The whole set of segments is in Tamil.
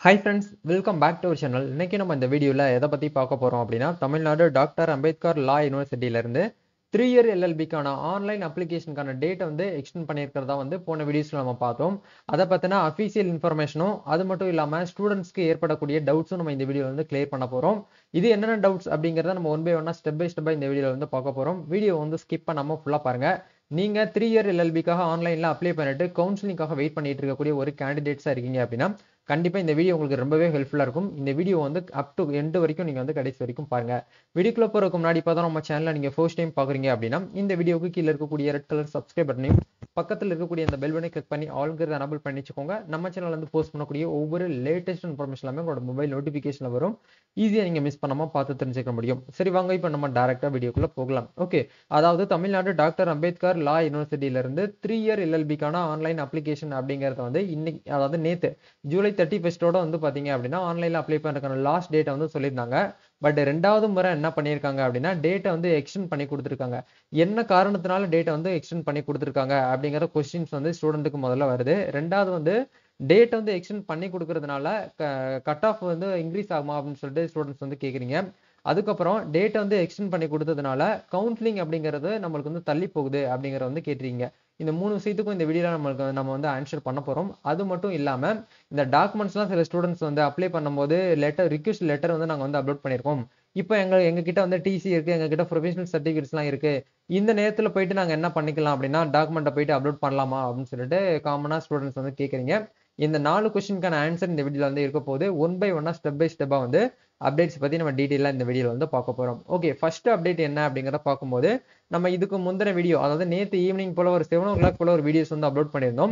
hi friends welcome back to our channel இன்னைக்கு நம்ம இந்த வீடியோவில் எதை பற்றி பார்க்க போகிறோம் அப்படின்னா தமிழ்நாடு டாக்டர் அம்பேத்கர் லா யூனிவர்சிட்டியிலேருந்து த்ரீ இயர் எல்எல்பிக்கான ஆன்லைன் அப்ளிகேஷனுக்கான டேட்டை வந்து எக்ஸ்டெண்ட் பண்ணியிருக்கிறதா வந்து போன வீடியோஸில் நம்ம பார்த்தோம் அதை பற்றின அஃபீஷியல் இன்ஃபர்மேஷனும் அது மட்டும் இல்லாமல் ஸ்டூடெண்ட்ஸ்க்கு ஏற்படக்கூடிய டவுட்ஸும் நம்ம இந்த வீடியோவில் வந்து கிளியர் பண்ண போகிறோம் இது என்னென்ன டவுட்ஸ் அப்படிங்கிறத நம்ம ஒன் பை ஒன்னாக ஸ்டெப் பை ஸ்டெப்பாக இந்த வீடியோவில் வந்து பார்க்க போகிறோம் வீடியோ வந்து ஸ்கிப் பண்ணாமல் ஃபுல்லாக பாருங்கள் நீங்கள் த்ரீ இயர் எல்எல்பிக்காக ஆன்லைனில் அப்ளை பண்ணிட்டு கவுன்சிலிங்காக வெயிட் பண்ணிட்டு இருக்கக்கூடிய ஒரு கேண்டிடேட்ஸாக இருக்கீங்க அப்படின்னா கண்டிப்பாக இந்த வீடியோ உங்களுக்கு ரொம்பவே ஹெல்ப்ஃபுல்லாக இருக்கும் இந்த வீடியோ வந்து அப் டு எண்டு வரைக்கும் நீங்கள் வந்து கடைசி வரைக்கும் பாருங்கள் வீடியோக்குள்ள போகிறதுக்கு முன்னாடி இப்போ தான் நம்ம சேனலில் நீங்கள் ஃபர்ஸ்ட் டைம் பார்க்குறீங்க அப்படின்னா இந்த வீடியோக்கு கீழே இருக்கக்கூடிய ரெட் கலர் சப்ஸ்கிரைப் பட்டனையும் பக்கத்தில் இருக்கக்கூடிய அந்த பெல் பட்டனை கிளிக் பண்ணி ஆல்ங்கிறது எனபிள் பண்ணி வச்சுக்கோங்க நம்ம சேனல் வந்து போஸ்ட் பண்ணக்கூடிய ஒவ்வொரு லேட்டஸ்ட் இன்ஃபர்மேஷன் எல்லாமே உங்களோட மொபைல் நோட்டிஃபிகேஷனில் வரும் ஈஸியாக நீங்கள் மிஸ் பண்ணாமல் பார்த்து தெரிஞ்சுக்க முடியும் சரி வாங்க இப்போ நம்ம டேரெக்டாக வீடியோக்குள்ளே போகலாம் ஓகே அதாவது தமிழ்நாடு டாக்டர் அம்பேத்கர் லா யூனிவர்சிட்டியிலேருந்து த்ரீ இயர் எல்எல்பிக்கான ஆன்லைன் அப்ளிகேஷன் அப்படிங்கிறத வந்து இன்னைக்கு அதாவது நேற்று ஜூலை தேர்ட்டி ஃபஸ்ட்டோட வந்து பார்த்தீங்க அப்படின்னா ஆன்லைனில் அப்ளை பண்ணுறதுக்கான லாஸ்ட் டேட்டை வந்து சொல்லியிருந்தாங்க பட் ரெண்டாவது முறை என்ன பண்ணியிருக்காங்க அப்படின்னா டேட்டை வந்து எக்ஸ்டெண்ட் பண்ணி கொடுத்துருக்காங்க என்ன காரணத்தினால டேட்டை வந்து எக்ஸ்டெண்ட் பண்ணி கொடுத்துருக்காங்க அப்படிங்கிற கொஸ்டின்ஸ் வந்து ஸ்டூடெண்ட்டுக்கு முதல்ல வருது ரெண்டாவது வந்து டேட் வந்து எக்ஸ்டெண்ட் பண்ணி கொடுக்கறதுனால கட் ஆஃப் வந்து இன்க்ரீஸ் ஆகுமா அப்படின்னு சொல்லிட்டு ஸ்டூடெண்ட்ஸ் வந்து கேட்குறீங்க அதுக்கப்புறம் டேட்டை வந்து எக்ஸ்டெண்ட் பண்ணி கொடுத்ததுனால கவுன்சிலிங் அப்படிங்கிறது நம்மளுக்கு வந்து தள்ளி போகுது அப்படிங்கிறத வந்து கேட்டிருக்கீங்க இந்த மூணு விஷயத்துக்கும் இந்த வீடியோவில் நம்மளுக்கு நம்ம வந்து ஆன்சர் பண்ண போகிறோம் அது மட்டும் இல்லாமல் இந்த டாக்குமெண்ட்ஸ்லாம் சில ஸ்டூடெண்ட்ஸ் வந்து அப்ளை பண்ணும்போது லெட்டர் ரிக்வஸ்ட் லெட்டர் வந்து நாங்கள் வந்து அப்லோட் பண்ணியிருக்கோம் இப்போ எங்க எங்ககிட்ட வந்து டிசி இருக்கு எங்ககிட்ட ப்ரொஃபஷனல் சர்டிஃபிகேட்ஸ்லாம் இருக்கு இந்த நேரத்தில் போயிட்டு நாங்கள் என்ன பண்ணிக்கலாம் அப்படின்னா டாக்குமெண்ட்டை போயிட்டு அப்லோட் பண்ணலாமா அப்படின்னு சொல்லிட்டு காமனாக ஸ்டூடெண்ட்ஸ் வந்து கேட்குறீங்க இந்த நாலு கொஸ்டினுக்கான ஆன்சர் இந்த வீடியோவில் வந்து இருக்க போது ஒன் பை ஒன்னா ஸ்டெப் பை ஸ்டெப்பாக வந்து அப்டேட்ஸ் பற்றி நம்ம டீட்டெயிலாக இந்த வீடியோவில் வந்து பார்க்க போகிறோம் ஓகே ஃபர்ஸ்ட் அப்டேட் என்ன அப்படிங்கிறத பார்க்கும்போது நம்ம இதுக்கு முந்தின வீடியோ அதாவது நேற்று ஈவினிங் போல ஒரு செவன் ஓ கிளாக் போல ஒரு வீடியோஸ் வந்து அப்லோட் பண்ணியிருந்தோம்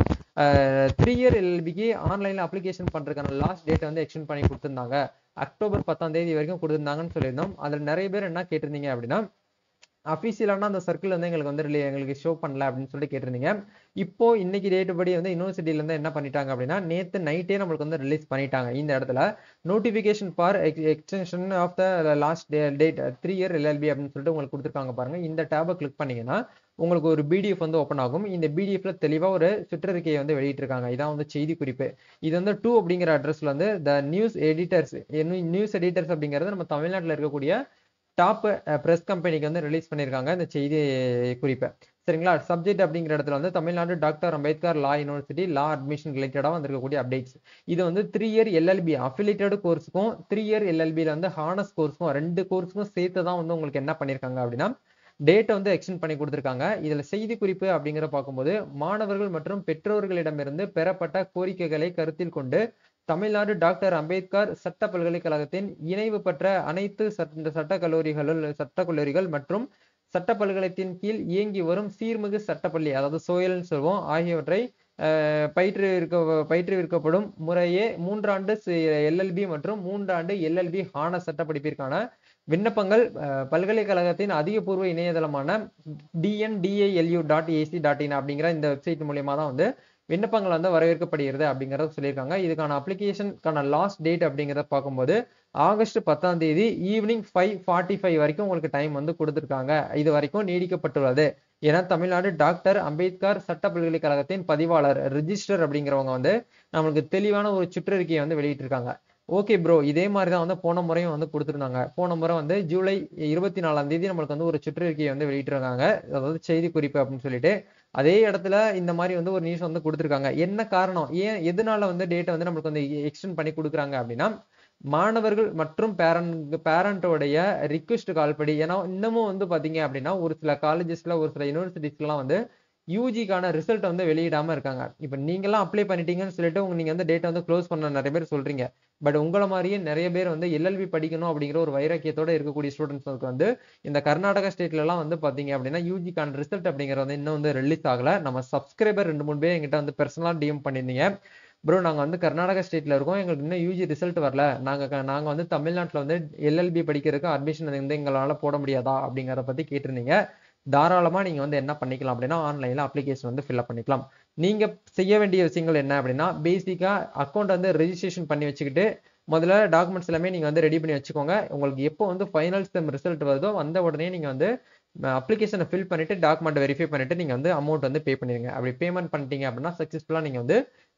த்ரீ இயர் எல்பிக்கு ஆன்லைனில் அப்ளிகேஷன் பண்ணுறதுக்கான லாஸ்ட் டேட் வந்து எக்ஸ்டெண்ட் பண்ணி கொடுத்துருந்தாங்க அக்டோபர் பத்தாம் தேதி வரைக்கும் கொடுத்துருந்தாங்கன்னு சொல்லியிருந்தோம் அதில் நிறைய பேர் என்ன கேட்டிருந்தீங்க அப்படின்னா அஃபீஷியலான அந்த சர்க்கிள் வந்து எங்களுக்கு வந்து எங்களுக்கு ஷோ பண்ணல அப்படின்னு சொல்லிட்டு கேட்டிருந்தீங்க இப்போ இன்னைக்கு டேட் படி வந்து யூனிவர்சிட்டியில இருந்து என்ன பண்ணிட்டாங்க அப்படின்னா நேற்று நைட்டே நம்மளுக்கு வந்து ரிலீஸ் பண்ணிட்டாங்க இந்த இடத்துல notification for extension of the last date three year LLB அப்படின்னு சொல்லிட்டு உங்களுக்கு கொடுத்துருக்காங்க பாருங்க இந்த டேபை கிளிக் பண்ணீங்கன்னா உங்களுக்கு ஒரு பிடிஎஃப் வந்து ஓப்பன் ஆகும் இந்த பிடிஎஃப்ல தெளிவாக ஒரு சுற்றறிக்கையை வந்து வெளியிட்டிருக்காங்க இதான் வந்து செய்தி குறிப்பு இது வந்து டூ அப்படிங்கிற அட்ரஸ்ல வந்து the news editors news editors அப்படிங்கிறது நம்ம தமிழ்நாட்டில் இருக்கக்கூடிய டாப் ப்ரெஸ் கம்பெனிக்கு வந்து ரிலீஸ் பண்ணியிருக்காங்க இந்த செய்தி குறிப்பை சரிங்களா சப்ஜெக்ட் அப்படிங்கிற இடத்துல வந்து Tamil Nadu doctor Ambedkar law university law admission ரிலேட்டடாக வந்திருக்கக்கூடிய அப்டேட்ஸ் இது வந்து த்ரீ இயர் எல்எல்பி அஃபிலேட்டட் கோர்ஸுக்கும் த்ரீ இயர் எல்எல்பியில் வந்து ஹானஸ் கோர்ஸுக்கும் ரெண்டு கோர்ஸுக்கும் சேர்த்து தான் வந்து உங்களுக்கு என்ன பண்ணியிருக்காங்க அப்படின்னா டேட்டை வந்து எக்ஸ்டெண்ட் பண்ணி கொடுத்துருக்காங்க இதில் செய்தி குறிப்பு அப்படிங்கிற பார்க்கும்போது மாணவர்கள் மற்றும் பெற்றோர்களிடமிருந்து பெறப்பட்ட கோரிக்கைகளை கருத்தில் கொண்டு தமிழ்நாடு டாக்டர் அம்பேத்கர் சட்ட பல்கலைக்கழகத்தின் இணைவு பெற்ற அனைத்து சட்ட கல்லூரிகளுள் சட்ட கல்லூரிகள் மற்றும் சட்ட பல்கலைத்தின் கீழ் இயங்கி வரும் சீர்மிகு சட்டப்பள்ளி அதாவது சோயல்னு சொல்வோம் ஆகியவற்றை பயிற்றுவிக்க பயிற்றுவிக்கப்படும் முறையே மூன்றாண்டு எல்எல்பி மற்றும் மூன்றாண்டு எல்எல்பி ஹான சட்ட படிப்பிற்கான விண்ணப்பங்கள் பல்கலைக்கழகத்தின் அதிகபூர்வ இணையதளமான TNDALU dot AC dot in அப்படிங்கிற இந்த வெப்சைட் மூலியமா தான் வந்து விண்ணப்பங்கள் வந்து வரவேற்கப்படுகிறது அப்படிங்கிறத சொல்லியிருக்காங்க இதுக்கான அப்ளிகேஷனுக்கான லாஸ்ட் டேட் அப்படிங்கிறத பார்க்கும்போது ஆகஸ்ட் பத்தாம் தேதி ஈவினிங் ஃபைவ் ஃபார்ட்டி ஃபைவ் வரைக்கும் உங்களுக்கு டைம் வந்து கொடுத்துருக்காங்க இது வரைக்கும் நீடிக்கப்பட்டுள்ளது ஏன்னா தமிழ்நாடு டாக்டர் அம்பேத்கர் சட்ட பல்கலைக்கழகத்தின் பதிவாளர் ரிஜிஸ்டர் அப்படிங்கிறவங்க வந்து நம்மளுக்கு தெளிவான ஒரு சுற்றறிக்கையை வந்து வெளியிட்டிருக்காங்க ஓகே ப்ரோ இதே மாதிரி தான் வந்து போன முறையும் வந்து கொடுத்துருந்தாங்க போன முறை வந்து ஜூலை இருபத்தி நாலாம் தேதி நம்மளுக்கு வந்து ஒரு சுற்றறிக்கையை வந்து வெளியிட்டிருக்காங்க அதாவது செய்தி குறிப்பு அப்படின்னு சொல்லிட்டு அதே இடத்துல இந்த மாதிரி வந்து ஒரு நியூஸ் வந்து கொடுத்துருக்காங்க என்ன காரணம் ஏன் எதனால வந்து டேட்டை வந்து நம்மளுக்கு வந்து எக்ஸ்டெண்ட் பண்ணி கொடுக்குறாங்க அப்படின்னா மாணவர்கள் மற்றும் பேரண்ட் பேரண்டோடைய ரிக்வெஸ்ட் கால் படி ஏன்னா இன்னமும் வந்து பாத்தீங்க அப்படின்னா ஒரு சில காலேஜஸ்ல ஒரு சில யூனிவர்சிட்டிஸ்லாம் வந்து யூஜிக்கான ரிசல்ட் வந்து வெளியிடாம இருக்காங்க இப்போ நீங்களாம் அப்ளை பண்ணிட்டீங்கன்னு சொல்லிட்டு உங்க நீங்க வந்து டேட்டை வந்து க்ளோஸ் பண்ண நிறைய பேர் சொல்றீங்க பட் உங்களை மாதிரியே நிறைய பேர் வந்து எல்எல்பி படிக்கணும் அப்படிங்கிற ஒரு வைராக்கியத்தோட இருக்கக்கூடிய ஸ்டூடெண்ட்ஸ்க்கு வந்து இந்த கர்நாடகா ஸ்டேட்ல எல்லாம் வந்து பாத்தீங்க அப்படின்னா யூஜிக்கான ரிசல்ட் அப்படிங்கிறது வந்து இன்னும் வந்து ரிலீஸ் ஆகல நம்ம சப்ஸ்கிரைபர் ரெண்டு மூணு பேர் எங்கிட்ட வந்து பர்சனலா டிஎம் பண்ணியிருந்தீங்க ப்ரோ நாங்கள் வந்து கர்நாடகா ஸ்டேட்ல இருக்கோம் எங்களுக்கு இன்னும் யூஜி ரிசல்ட் வரல நாங்கள் நாங்கள் வந்து தமிழ்நாட்டில் வந்து எல்எல்பி படிக்கிறதுக்கு அட்மிஷன் வந்து எங்களால் போட முடியாதா அப்படிங்கிறத பற்றி கேட்டிருந்தீங்க தாராளமாக நீங்கள் வந்து என்ன பண்ணிக்கலாம் அப்படின்னா ஆன்லைனில் அப்ளிகேஷன் வந்து ஃபில்அப் பண்ணிக்கலாம் நீங்கள் செய்ய வேண்டிய விஷயங்கள் என்ன அப்படின்னா பேசிக்காக அக்கௌண்ட் வந்து ரெஜிஸ்ட்ரேஷன் பண்ணி வச்சுக்கிட்டு முதல்ல டாக்குமெண்ட்ஸ் எல்லாமே நீங்கள் வந்து ரெடி பண்ணி வச்சுக்கோங்க உங்களுக்கு எப்போ வந்து ஃபைனல் செம் ரிசல்ட் வருதோ வந்த உடனே நீங்கள் வந்து அப்ளிகேஷனை ஃபில் பண்ணிட்டு டாக்குமெண்ட் வெரிஃபை பண்ணிட்டு நீங்கள் வந்து அமௌண்ட் வந்து பே பண்ணிடுங்க அப்படி பேமெண்ட் பண்ணிட்டீங்க அப்படின்னா சக்ஸஸ்ஃபுல்லாக நீங்கள் வந்து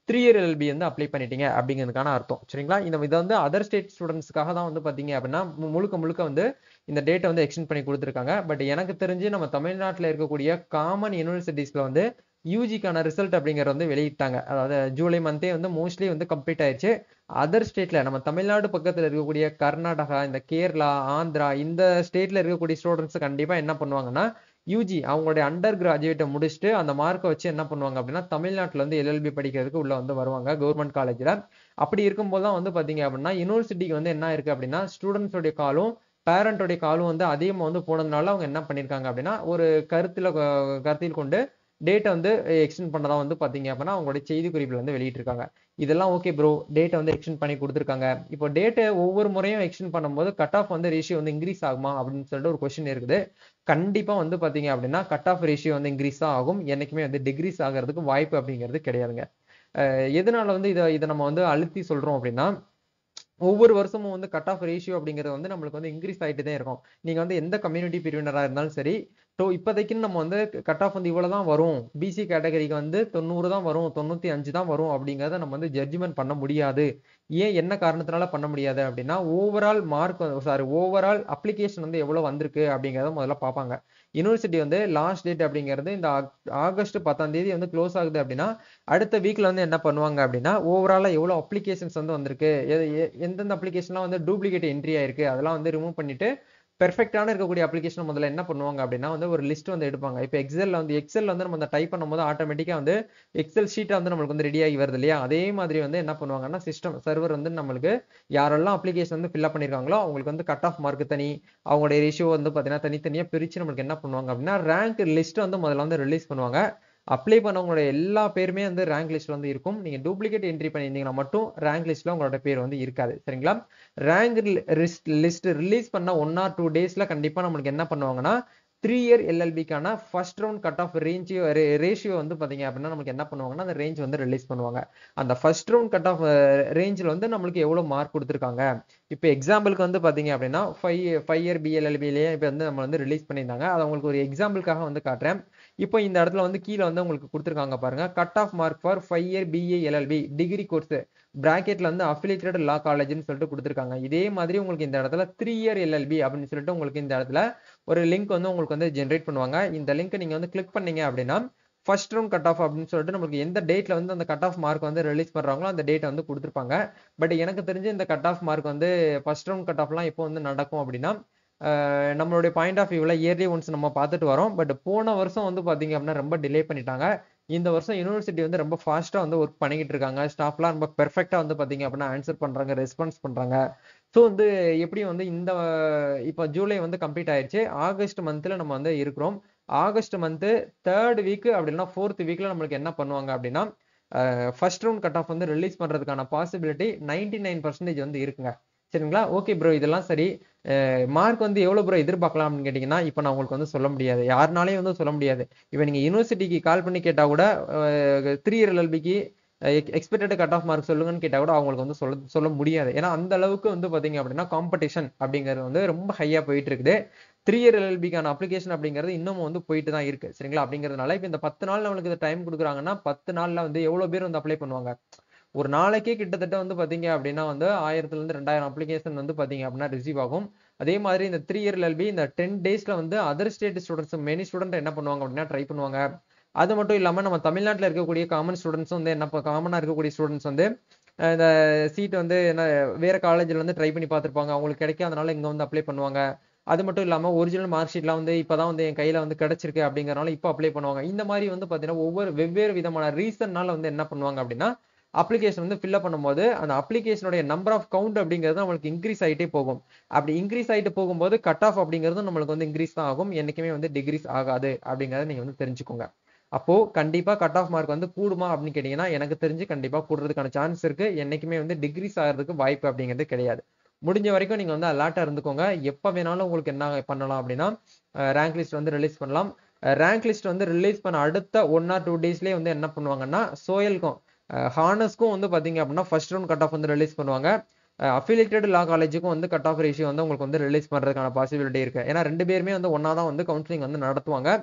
த்ரீ இயர் எல்எல்பி வந்து அப்ளை பண்ணிட்டீங்க அப்படிங்கிறதுக்கான அர்த்தம் சரிங்களா இந்த இதை வந்து அதர் ஸ்டேட் ஸ்டூடெண்ட்ஸ்க்காக தான் வந்து பார்த்தீங்க அப்படின்னா மு- முழுக்க முழுக்க வந்து இந்த டேட்டை வந்து எக்ஸ்டெண்ட் பண்ணி கொடுத்துருக்காங்க பட் எனக்கு தெரிஞ்சு நம்ம தமிழ்நாட்டில் இருக்கக்கூடிய காமன் யூனிவர்சிட்டிஸ்ல வந்து யூஜிக்கான ரிசல்ட் அப்படிங்கிறத வந்து வெளியிட்டாங்க அதாவது ஜூலை மந்தே வந்து மோஸ்ட்லி வந்து கம்ப்ளீட் ஆயிடுச்சு அதர் ஸ்டேட்ல நம்ம தமிழ்நாடு பக்கத்துல இருக்கக்கூடிய கர்நாடகா இந்த கேரளா ஆந்திரா இந்த ஸ்டேட்ல இருக்கக்கூடிய ஸ்டூடெண்ட்ஸ் கண்டிப்பா என்ன பண்ணுவாங்கன்னா யூஜி அவங்களுடைய அண்டர் கிராஜுவேட்டை முடிச்சுட்டு அந்த மார்க்கை வச்சு என்ன பண்ணுவாங்க அப்படின்னா தமிழ்நாட்டில் வந்து எல்எல்பி படிக்கிறதுக்கு உள்ள வந்து வருவாங்க கவர்மெண்ட் காலேஜில் அப்படி இருக்கும்போது தான் வந்து பார்த்தீங்க அப்படின்னா யூனிவர்சிட்டிக்கு வந்து என்ன இருக்கு அப்படின்னா ஸ்டூடெண்ட்ஸோடைய காலும் பேரண்டோடைய காலும் வந்து அதிகமாக வந்து போனதுனால அவங்க என்ன பண்ணியிருக்காங்க அப்படின்னா ஒரு கருத்தில் கருத்தில் கொண்டு டேட்டை வந்து எக்ஸ்டெண்ட் பண்ணதா வந்து பார்த்தீங்க அப்படின்னா அவங்களுடைய செய்தி குறிப்பில் வந்து வெளியிட்டிருக்காங்க இதெல்லாம் ஓகே ப்ரோ டேட்டை வந்து எக்ஸ்டெண்ட் பண்ணி கொடுத்துருக்காங்க இப்போ டேட்டை ஒவ்வொரு முறையும் எக்ஸ்டெண்ட் பண்ணும்போது கட் ஆஃப் வந்து ரேஷியோ வந்து இன்க்ரீஸ் ஆகுமா அப்படின்னு சொல்லிட்டு ஒரு கொஸ்டின் இருக்குது கண்டிப்பா வந்து பாத்தீங்க அப்படின்னா கட் ஆஃப் ரேஷியோ வந்து இன்க்ரீஸ் தான் ஆகும் என்னைக்குமே வந்து டிகிரீஸ் ஆகிறதுக்கு வாய்ப்பு அப்படிங்கிறது கிடையாதுங்க அஹ் எதனால வந்து இதை இதை நம்ம வந்து அழுத்தி சொல்றோம் அப்படின்னா ஒவ்வொரு வருஷமும் வந்து கட் ஆஃப் ரேஷியோ அப்படிங்கிறது வந்து நம்மளுக்கு வந்து இன்க்ரீஸ் ஆகிட்டு தான் இருக்கும் நீங்க வந்து எந்த கம்யூனிட்டி பிரிவினராக இருந்தாலும் சரி ஸோ இப்போதைக்குன்னு நம்ம வந்து கட் ஆஃப் வந்து இவ்வளோ தான் வரும் பிசி கேட்டகரிக்கு வந்து தொண்ணூறு தான் வரும் தொண்ணூற்றி அஞ்சு தான் வரும் அப்படிங்கிறத நம்ம வந்து ஜட்ஜ்மெண்ட் பண்ண முடியாது ஏன் என்ன காரணத்தினால பண்ண முடியாது அப்படின்னா overall mark sorry overall application வந்து எவ்வளோ வந்திருக்கு அப்படிங்கிறத முதல்ல பார்ப்பாங்க யூனிவர்சிட்டி வந்து லாஸ்ட் டேட் அப்படிங்கிறது இந்த ஆக்- ஆகஸ்ட் பத்தாம் தேதி வந்து க்ளோஸ் ஆகுது அப்படின்னா அடுத்த வீக்ல வந்து என்ன பண்ணுவாங்க அப்படின்னா ஓவராலா எவ்வளோ அப்ளிகேஷன்ஸ் வந்து வந்திருக்கு எது- எ- எந்தெந்த அப்ளிகேஷன்லாம் வந்து டூப்ளிகேட் என்ட்ரி ஆயிருக்கு அதெல்லாம் வந்து ரிமூவ் பண்ணிட்டு பெர்ஃபெக்டான இருக்கக்கூடிய அப்ளிகேஷன் முதல்ல என்ன பண்ணுவாங்க அப்படின்னா வந்து ஒரு லிஸ்ட் வந்து எடுப்பாங்க இப்போ எக்ஸல்ல வந்து எக்ஸல் வந்து நம்ம டைப் பண்ணும்போது ஆட்டோமேட்டிக்காக வந்து எக்ஸல் ஷீட்டை வந்து நம்மளுக்கு வந்து ரெடி ஆகி வருது இல்லையா அதே மாதிரி வந்து என்ன பண்ணுவாங்கன்னா சிஸ்டம் சர்வர் வந்து நம்மளுக்கு யாரெல்லாம் அப்ளிகேஷன் வந்து ஃபில்அப் பண்ணியிருக்காங்களோ அவங்களுக்கு வந்து கட் ஆஃப் மார்க் தனி அவங்களுடைய ரேஷியோ வந்து பார்த்தீங்கன்னா தனித்தனியாக பிரித்து நம்மளுக்கு என்ன பண்ணுவாங்க அப்படின்னா ரேங்க் லிஸ்ட் வந்து முதல்ல வந்து ரிலீஸ் பண்ணுவாங்க அப்ளை பண்ணவங்களுடைய எல்லா பேருமே வந்து ரேங்க் லிஸ்ட்ல வந்து இருக்கும் நீங்க டூப்ளிகேட் என்ட்ரி பண்ணியிருந்தீங்கன்னா மட்டும் ரேங்க் லிஸ்ட்ல உங்களோட பேர் வந்து இருக்காது சரிங்களா ரேங்க் லிஸ்ட் ரிலீஸ் பண்ண ஒன் ஆர் டூ டேஸ்ல கண்டிப்பா நம்மளுக்கு என்ன பண்ணுவாங்கன்னா த்ரீ இயர் எல்எல்பிக்கான first round cut off range ratio வந்து பாத்தீங்க அப்படின்னா நமக்கு என்ன பண்ணுவாங்கன்னா அந்த ரேஞ்ச் வந்து ரிலீஸ் பண்ணுவாங்க அந்த ஃபர்ஸ்ட் ரவுண்ட் கட் ஆஃப் ரேஞ்சில் வந்து நம்மளுக்கு எவ்வளவு மார்க் கொடுத்துருக்காங்க இப்போ எக்ஸாம்பிளுக்கு வந்து பாத்தீங்க அப்படின்னா ஃபைவ் ஃபைவ் இயர் பிஎல்எல்பிலேயே இப்போ வந்து நம்ம வந்து ரிலீஸ் பண்ணியிருந்தாங்க அது உங்களுக்கு ஒரு எக்ஸாம்பிளுக்காக வந்து காட்டுறேன் இப்போ இந்த இடத்துல வந்து கீழே வந்து உங்களுக்கு கொடுத்துருக்காங்க பாருங்க cut off mark for five year BA LLB degree course பிராக்கெட்ல வந்து அஃபிலியேட்டட் லா காலேஜ்னு சொல்லிட்டு கொடுத்துருக்காங்க இதே மாதிரி உங்களுக்கு இந்த இடத்துல த்ரீ இயர் எல்எல்பி அப்படின்னு சொல்லிட்டு உங்களுக்கு இந்த இடத்துல ஒரு லிங்க் வந்து உங்களுக்கு வந்து ஜென்ரேட் பண்ணுவாங்க இந்த லிங்க் நீங்க வந்து கிளிக் பண்ணீங்க அப்படின்னா ஃபர்ஸ்ட் ரவுண்ட் கட் ஆஃப் அப்படின்னு சொல்லிட்டு நமக்கு எந்த டேட்ல வந்து அந்த கட் ஆஃப் மார்க் வந்து ரிலீஸ் பண்றாங்களோ அந்த டேட்டை வந்து கொடுத்துருப்பாங்க பட் எனக்கு தெரிஞ்சு இந்த கட் ஆஃப் மார்க் வந்து ஃபர்ஸ்ட் ரவுண்ட் கட் ஆஃப்லாம் எப்போ வந்து நடக்கும் அப்படின்னா அஹ் நம்மளுடைய பாயிண்ட் ஆஃப் வியூவில் இயர்லி ஒன்ஸ் நம்ம பார்த்துட்டு வரோம் பட் போன வருஷம் வந்து பார்த்தீங்க அப்படின்னா ரொம்ப டிலே பண்ணிட்டாங்க இந்த வருஷம் யூனிவர்சிட்டி வந்து ரொம்ப ஃபாஸ்ட்டாக வந்து ஒர்க் பண்ணிக்கிட்டு இருக்காங்க ஸ்டாஃப்லாம் ரொம்ப பெர்ஃபெக்டாக வந்து பார்த்தீங்க அப்படின்னா ஆன்சர் பண்ணுறாங்க ரெஸ்பான்ஸ் பண்ணுறாங்க ஸோ வந்து எப்படி வந்து இந்த இப்போ ஜூலை வந்து கம்ப்ளீட் ஆயிடுச்சு ஆகஸ்ட் மந்த்தில் நம்ம வந்து இருக்கிறோம் ஆகஸ்ட் மந்த்து தேர்ட் வீக் அப்படின்னா ஃபோர்த் வீக்ல நம்மளுக்கு என்ன பண்ணுவாங்க அப்படின்னா ஃபர்ஸ்ட் ரவுண்ட் கட் ஆஃப் வந்து ரிலீஸ் பண்றதுக்கான பாசிபிலிட்டி நைன்டி நைன் பர்சன்டேஜ் வந்து இருக்குங்க சரிங்களா ஓகே ப்ரோ இதெல்லாம் சரி மார்க் வந்து எவ்வளோ ப்ரோ எதிர்பார்க்கலாம் அப்படின்னு கேட்டிங்கன்னா இப்போ நான் உங்களுக்கு வந்து சொல்ல முடியாது யாருனாலையும் வந்து சொல்ல முடியாது இப்போ நீங்கள் யூனிவர்சிட்டிக்கு கால் பண்ணி கேட்டால் கூட த்ரீ இயர் எல்எல்பிக்கு எக்ஸ்பெக்டட் கட் ஆஃப் மார்க் சொல்லுங்கன்னு கேட்டால் கூட அவங்களுக்கு வந்து சொல்ல சொல்ல முடியாது ஏன்னா அந்த அளவுக்கு வந்து பார்த்தீங்க அப்படின்னா காம்படிஷன் அப்படிங்கிறது வந்து ரொம்ப ஹையாக போயிட்டு இருக்குது த்ரீ இயர் எல்எல்பிக்கான அப்ளிகேஷன் அப்படிங்கிறது இன்னமும் வந்து போயிட்டு தான் இருக்கு சரிங்களா அப்படிங்கிறதுனால இப்போ இந்த பத்து நாள் நம்மளுக்கு இந்த டைம் கொடுக்குறாங்கன்னா பத்து நாள்ல வந்து எவ்வளோ பேர் வந்து அப்ளை பண்ணுவாங்க ஒரு நாளைக்கே கிட்டத்தட்ட வந்து பாத்தீங்க அப்படின்னா வந்து ஆயிரத்துல இருந்து ரெண்டாயிரம் அப்ளிகேஷன் வந்து பாத்தீங்க அப்படின்னா ரிசீவ் ஆகும் அதே மாதிரி இந்த த்ரீ இயர் எல்பி இந்த டென் டேஸ்ல வந்து other state students many student என்ன பண்ணுவாங்க அப்படின்னா ட்ரை பண்ணுவாங்க அது மட்டும் இல்லாம நம்ம தமிழ்நாட்டில் இருக்கக்கூடிய காமன் ஸ்டூடெண்ட்ஸ் வந்து என்ன காமனா இருக்கக்கூடிய ஸ்டூடெண்ட்ஸ் வந்து அஹ் இந்த சீட் வந்து என்ன வேற காலேஜ்ல வந்து ட்ரை பண்ணி பார்த்திருப்பாங்க அவங்களுக்கு கிடைக்காதனால இங்க வந்து அப்ளை பண்ணுவாங்க அது மட்டும் இல்லாம ஒரிஜினல் மார்க் ஷீட்லாம் வந்து இப்பதான் வந்து என் கையில வந்து கிடைச்சிருக்கு அப்படிங்கறனால இப்போ அப்ளை பண்ணுவாங்க இந்த மாதிரி வந்து பாத்தீங்கன்னா ஒவ்வொரு வெவ்வேறு விதமான ரீசன்னால வந்து என்ன பண்ணுவாங்க அப்படின்னா அப்ளிகேஷன் வந்து ஃபில்அப் பண்ணும்போது அந்த அப்ளிகேஷனுடைய நம்பர் ஆஃப் கவுண்ட் அப்படிங்கிறது நம்மளுக்கு இன்க்ரீஸ் ஆகிட்டே போகும் அப்படி இன்க்ரீஸ் ஆகிட்டு போகும்போது கட் ஆஃப் அப்படிங்கிறது நம்மளுக்கு வந்து இன்க்ரீஸ் தான் ஆகும் என்னைக்குமே வந்து டிகிரீஸ் ஆகாது அப்படிங்கறத நீங்க வந்து தெரிஞ்சுக்கோங்க அப்போ கண்டிப்பா கட் ஆஃப் மார்க் வந்து கூடுமா அப்படின்னு கேட்டீங்கன்னா எனக்கு தெரிஞ்சு கண்டிப்பா கூடுறதுக்கான சான்ஸ் இருக்கு என்னைக்குமே வந்து டிகிரீஸ் ஆகிறதுக்கு வாய்ப்பு அப்படிங்கிறது கிடையாது முடிஞ்ச வரைக்கும் நீங்க வந்து அலர்ட்டா இருந்துக்கோங்க எப்ப வேணாலும் உங்களுக்கு என்ன பண்ணலாம் அப்படின்னா ரேங்க் லிஸ்ட் வந்து ரிலீஸ் பண்ணலாம் ரேங்க் லிஸ்ட் வந்து ரிலீஸ் பண்ண அடுத்த ஒன் ஆர் டூ டேஸ்லேயே வந்து என்ன பண்ணுவாங்கன்னா சோயலுக்கும் ஹானஸ்க்கும் வந்து பாத்தீங்க அப்படின்னா ஃபர்ஸ்ட் ரவுண்ட் கட் ஆஃப் வந்து ரிலீஸ் பண்ணுவாங்க அஃபிலியேட்டட் லா காலேஜுக்கும் வந்து கட் ஆஃப் ரேஷியோ வந்து உங்களுக்கு வந்து ரிலீஸ் பண்றதுக்கான பாசிபிலிட்டி இருக்கு ஏன்னா ரெண்டு பேருமே வந்து ஒன்னா தான் வந்து கவுன்சிலிங் வந்து நடத்துவாங்க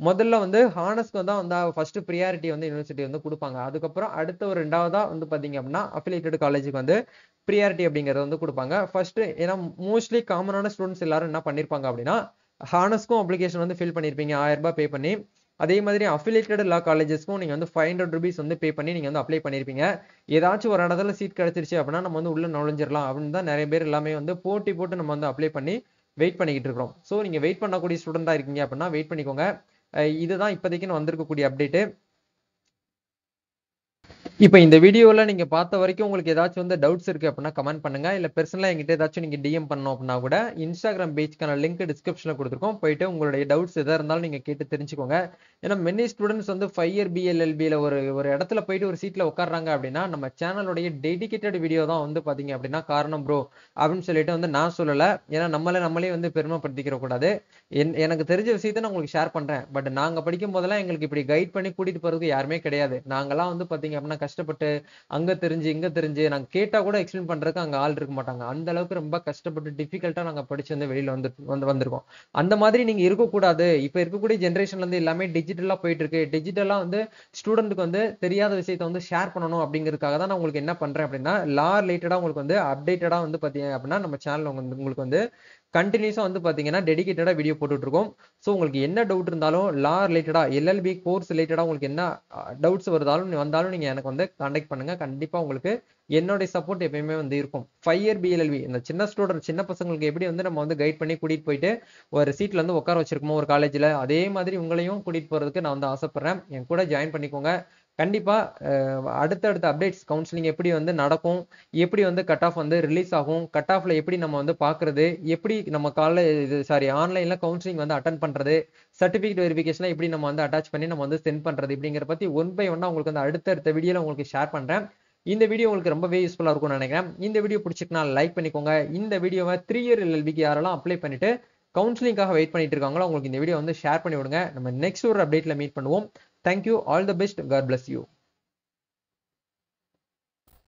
முதல்ல வந்து ஹானஸ்க்கு தான் வந்து ஃபர்ஸ்ட் ப்ரியாரிட்டி வந்து யூனிவர்சிட்டி வந்து கொடுப்பாங்க அதுக்கப்புறம் அடுத்த ஒரு ரெண்டாவதா வந்து பாத்தீங்க அப்படின்னா அஃபிலியேட்டட் காலேஜுக்கு வந்து ப்ரியாரிட்டி அப்படிங்கறத வந்து கொடுப்பாங்க ஃபர்ஸ்ட் ஏன்னா மோஸ்ட்லி காமனான ஸ்டூடெண்ட்ஸ் எல்லாரும் என்ன பண்ணிருப்பாங்க அப்படின்னா ஹானஸ்க்கும் அப்ளிகேஷன் வந்து ஃபில் பண்ணிருப்பீங்க ஆயிரம் ரூபாய் பே பண்ணி அதே மாதிரி அஃபிலியேட்டட் லா காலேஜஸ்க்கும் நீங்க வந்து ஃபைவ் ஹண்ட்ரட் ருபீஸ் வந்து பே பண்ணி நீங்க வந்து அப்ளை பண்ணிருப்பீங்க ஏதாச்சும் ஒரு இடத்துல சீட் கிடைச்சிருச்சு அப்படின்னா நம்ம வந்து உள்ள நுழைஞ்சிடலாம் அப்படின்னு தான் நிறைய பேர் எல்லாமே வந்து போட்டி போட்டு நம்ம வந்து அப்ளை பண்ணி வெயிட் பண்ணிக்கிட்டு இருக்கிறோம் ஸோ நீங்க வெயிட் பண்ணக்கூடிய ஸ்டூடெண்டா இருக்கீங்க அப்படின்னா வெயிட் பண்ணிக்கோங்க அஹ் இதுதான் இப்போதைக்கு வந்திருக்கக்கூடிய அப்டேட்டு இப்போ இந்த வீடியோவில் நீங்கள் பார்த்த வரைக்கும் உங்களுக்கு ஏதாச்சும் வந்து டவுட்ஸ் இருக்குது அப்படின்னா கமெண்ட் பண்ணுங்க இல்லை பெர்சனலாக எங்கிட்ட ஏதாச்சும் நீங்கள் டிஎம் பண்ணணும் அப்படின்னா கூட இன்ஸ்டாகிராம் பேஜ்க்கான லிங்க் டிஸ்கிரிப்ஷனில் கொடுத்துருக்கோம் போயிட்டு உங்களுடைய டவுட்ஸ் எதாக இருந்தாலும் நீங்கள் கேட்டு தெரிஞ்சுக்கோங்க ஏன்னா மெனி ஸ்டூடெண்ட்ஸ் வந்து ஃபைவ் இயர் பிஎல்எல்பியில் ஒரு ஒரு இடத்துல போயிட்டு ஒரு சீட்டில் உட்காடுறாங்க அப்படின்னா நம்ம சேனலுடைய டெடிகேட்டட் வீடியோ தான் வந்து பார்த்தீங்க அப்படின்னா காரணம் ப்ரோ அப்படின்னு சொல்லிட்டு வந்து நான் சொல்லலை ஏன்னா நம்மளே நம்மளே வந்து பெருமைப்படுத்திக்கிற கூடாது என் எனக்கு தெரிஞ்ச விஷயத்த நான் உங்களுக்கு ஷேர் பண்ணுறேன் பட் நாங்கள் படிக்கும் போதெல்லாம் எங்களுக்கு இப்படி கைட் பண்ணி கூட்டிகிட்டு போகிறதுக்கு யாருமே கிடையாது நாங்களாம் வந்து பார்த்தீங்க அப்படின்னா கஷ்டப்பட்டு அங்க தெரிஞ்சு இங்க தெரிஞ்சு நாங்க கேட்டா கூட எக்ஸ்பிளைன் பண்றதுக்கு அங்க ஆள் இருக்க மாட்டாங்க அந்த அளவுக்கு ரொம்ப கஷ்டப்பட்டு டிஃபிகல்ட்டா நாங்க படிச்சு வந்து வெளியில வந்து வந்து வந்திருக்கோம் அந்த மாதிரி நீங்க இருக்கக்கூடாது இப்ப இருக்கக்கூடிய ஜென்ரேஷன்ல இருந்து எல்லாமே டிஜிட்டலா போயிட்டு இருக்கு டிஜிட்டலா வந்து ஸ்டூடெண்ட்டுக்கு வந்து தெரியாத விஷயத்த வந்து ஷேர் பண்ணணும் அப்படிங்கிறதுக்காக தான் நான் உங்களுக்கு என்ன பண்றேன் அப்படின்னா லா ரிலேட்டடா உங்களுக்கு வந்து அப்டேட்டடா வந்து பாத்தீங்க அப்படின்னா நம்ம சேனல் வந்து உங்களுக்கு வந்து கண்டினியூஸாக வந்து பார்த்தீங்கன்னா டெடிகேட்டடாக வீடியோ போட்டுட்டு இருக்கோம் ஸோ உங்களுக்கு என்ன டவுட் இருந்தாலும் லா ரிலேட்டடாக எல்எல்பி கோர்ஸ் ரிலேட்டடாக உங்களுக்கு என்ன டவுட்ஸ் வருதாலும் வந்தாலும் நீங்கள் எனக்கு வந்து காண்டாக்ட் பண்ணுங்க கண்டிப்பாக உங்களுக்கு என்னுடைய சப்போர்ட் எப்பயுமே வந்து இருக்கும் ஃபைவ் இயர் பிஎல்எல்வி இந்த சின்ன ஸ்டூடெண்ட் சின்ன பசங்களுக்கு எப்படி வந்து நம்ம வந்து கைட் பண்ணி கூட்டிகிட்டு போயிட்டு ஒரு சீட்டில் வந்து உட்கார வச்சிருக்கோமோ ஒரு காலேஜில் அதே மாதிரி உங்களையும் கூட்டிகிட்டு போகிறதுக்கு நான் வந்து ஆசைப்பட்றேன் என் கூட ஜாயின் பண்ணிக்கோங்க கண்டிப்பா அடுத்தடுத்த அப்டேட்ஸ் கவுன்சிலிங் எப்படி வந்து நடக்கும் எப்படி வந்து கட் ஆஃப் வந்து ரிலீஸ் ஆகும் கட் ஆஃப்ல எப்படி நம்ம வந்து பாக்குறது எப்படி நம்ம காலைல இது சாரி ஆன்லைன்ல கவுன்சிலிங் வந்து அட்டன் பண்றது சர்டிபிகேட் வெரிஃபிகேஷன் எப்படி நம்ம வந்து அட்டாச் பண்ணி நம்ம வந்து சென்ட் பண்றது இப்படிங்கிற பத்தி ஒன் பை ஒன்னா உங்களுக்கு வந்து அடுத்தடுத்த வீடியோல உங்களுக்கு ஷேர் பண்றேன் இந்த வீடியோ உங்களுக்கு ரொம்பவே யூஸ்ஃபுல்லா இருக்கும்னு நினைக்கிறேன் இந்த வீடியோ பிடிச்சிருக்குன்னா லைக் பண்ணிக்கோங்க இந்த வீடியோவை த்ரீ இயர் எல்எல்பிக்கு யாரெல்லாம் அப்ளை பண்ணிட்டு கவுன்சிலிங்காக வெயிட் பண்ணிட்டு இருக்காங்களோ உங்களுக்கு இந்த வீடியோ வந்து ஷேர் பண்ணி விடுங்க நம்ம நெக்ஸ்ட் ஒரு அப்டேட்ல மீட் பண்ணுவோம் thank you all the best god bless you